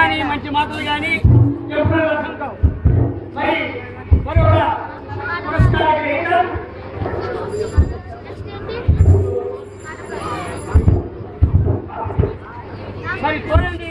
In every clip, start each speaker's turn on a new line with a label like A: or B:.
A: కానీ మంచి మాటలు కానీ ఎప్పుడు వస్తుంటాం మరి మరొక పురస్కార గ్రహీత మరి చూడండి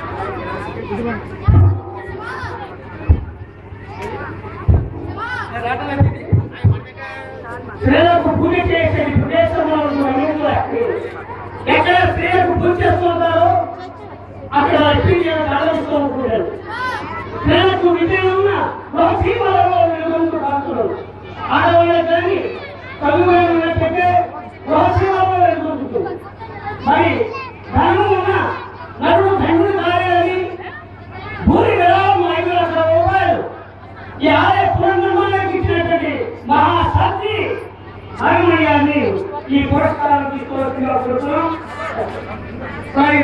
A: స్త్రీలకు పూజ చేసే ప్రదేశంలో ఉన్న హిందువులకు ఎక్కడ స్త్రీలకు పూజ చేస్తుంటారో అక్కడ లక్ష్మీదేవి ఆలోచిస్తూ ఉంటారు స్త్రీలకు విజయం ఉన్న ఒక సీమలలో వెలుగుతూ కాస్తున్నారు ఆడవాళ్ళకి కానీ తల్లివైన ఉన్నట్టయితే ఒక సీమలో వెలుగుతుంది మరి ధనం ఉన్న నరుడు ధనుడు కాలేదని భూమి విరాళం ఐదు లక్షల రూపాయలు ఈ ఆలయ పునర్నిర్మాణానికి ఇచ్చినటువంటి మహాశాస్త్రి హరిమణి గారిని ఈ పురస్కారాలు తీసుకోవాల్సిందిగా కోరుతున్నాం మరి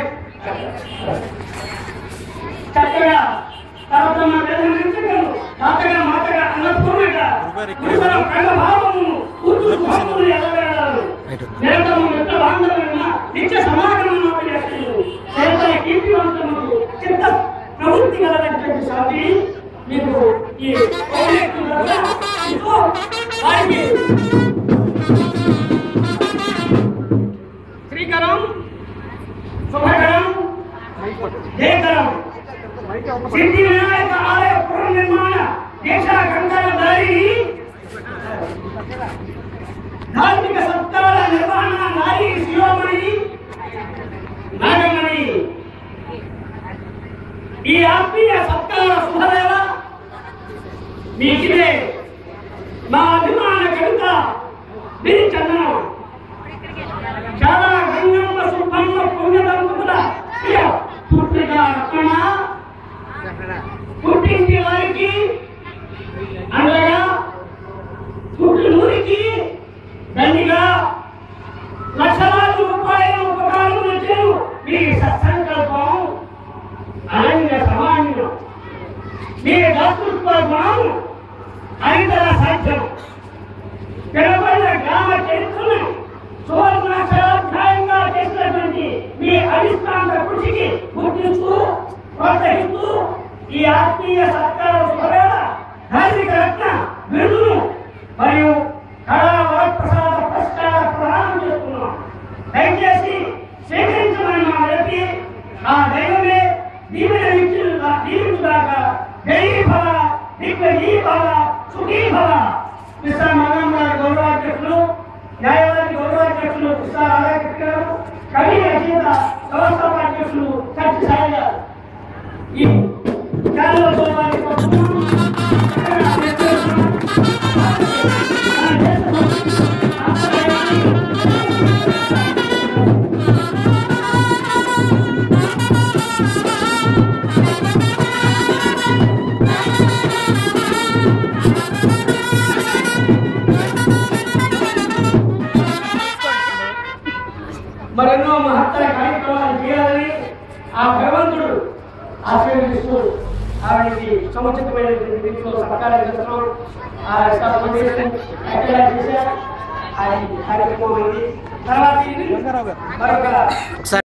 A: చక్కగా తర్వాత మా వేదనలు తాతగా మాతగా అన్నపూర్ణగా ఉత్తరం కళ్ళ భావమును కూర్చు భావమును ఎదగలరు నిరంతరము మిత్ర బాంధవులైన నిత్య సమాగమను చేస్తున్నారు నిరంతర కీర్తివంతములు చిత్త ప్రవృత్తి గలటువంటి సాటి మీకు ఈ పౌర్ణికుల ద్వారా ఇదిగో వారికి శ్రీకరం శుభకరం జయకరం సిద్ధి వినాయక ఆలయ పునర్నిర్మాణ దేశ గంగల దారి ధార్మిక సత్కార నిర్వహణ నారీ శిరోమణి నాగమణి ఈ ఆత్మీయ సత్కార శుభవేళ మీకిదే మా అభిమాన కవిత చందనం చాలా గంగమ్మ సుబ్బమ్మ పుణ్యదంతుల ప్రియ పుత్రిక రత్న పుట్టింటి వారికి అనగా పుట్టినూరికి దండిగా లక్షలాది రూపాయల ఉపకారం వచ్చారు మీ సత్సంకల్పం అనన్య సమాన్యం మీ దాతృత్వ గుణం అనితర సాధ్యం తెలబడిన గ్రామ చరిత్రను సువర్ణాక్షరాధ్యాయంగా చేసినటువంటి మీ అధిష్టాన కృషికి గుర్తిస్తూ ప్రోత్సహిస్తూ ఈ ఆత్మీయ సత్కార శుభవేళ ధార్మిక రత్న బిరుదును మరియు కళా వరప్రసాద పురస్కార ప్రదానం చేస్తున్నాం దయచేసి స్వీకరించమని మా వ్యక్తి ఆ దైవమే దీవెన దీవించుదాకా జై భవ దిగ్గజీ భవ సుఖీ భవ కృష్ణ మగం గారి గౌరవాధ్యక్షులు న్యాయవాది గౌరవాధ్యక్షులు కృష్ణ రాధాకృష్ణ గారు కవి రచయిత వ్యవస్థాప అధ్యక్షులు సత్య సాయి గారు ఈ ఛానల్ గౌరవాన్ని కోరుతున్నాం. మరెన్నో మహత్తర కార్యక్రమాలు చేయాలని ఆ భగవంతుడు ఆశీర్వదిస్తూ ఆవిడకి సముచితమైనటువంటి రీతిలో సహకారం చేస్తున్నాం ఆ స్థాపన ఎక్కడ చేశారు ఆ కార్యక్రమం అయింది తర్వాత ఇది మరొక